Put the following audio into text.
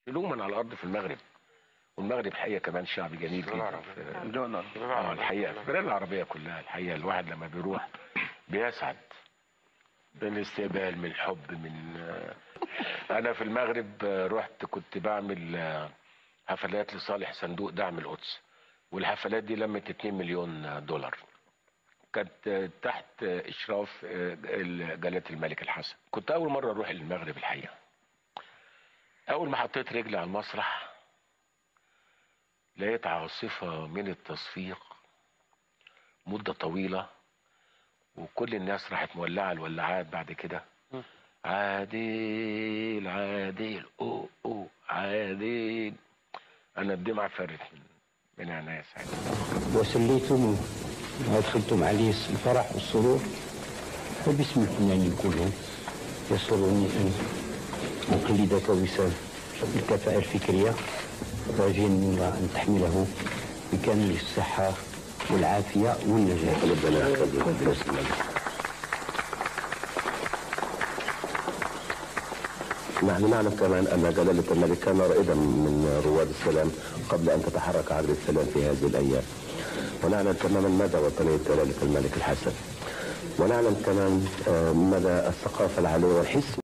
شيلوه من على الارض في المغرب والمغرب الحقيقه كمان شعب جميل جدا في دون اه الحقيقه في البلاد العربيه كلها الحقيقه الواحد لما بيروح بيسعد من الاستقبال من الحب من آه، انا في المغرب آه، رحت كنت بعمل آه، حفلات لصالح صندوق دعم القدس والحفلات دي لمت 2 مليون دولار كانت آه، تحت آه، اشراف آه، جلاله الملك الحسن كنت اول مره اروح المغرب الحقيقه اول ما حطيت رجلي على المسرح لقيت عاصفه من التصفيق مده طويله وكل الناس راحت مولعه الولاعات بعد كده عادل عادل او او عادل انا الدمعه فرت من من عينيا ساعتها وسليتم وادخلتم عليه الفرح والسرور فباسم الفنانين كلهم يسرني ان اقلدك وسام الكفاءة الفكرية راجيا من الله ان تحمله بكامل الصحة والعافية والنجاح ربنا نحن نعلم كمان أن جلالة الملك كان رائدا من رواد السلام قبل أن تتحرك عرض السلام في هذه الأيام ونعلم تماما مدى وطنية جلالة الملك الحسن ونعلم كمان آه، مدى الثقافة العالية والحس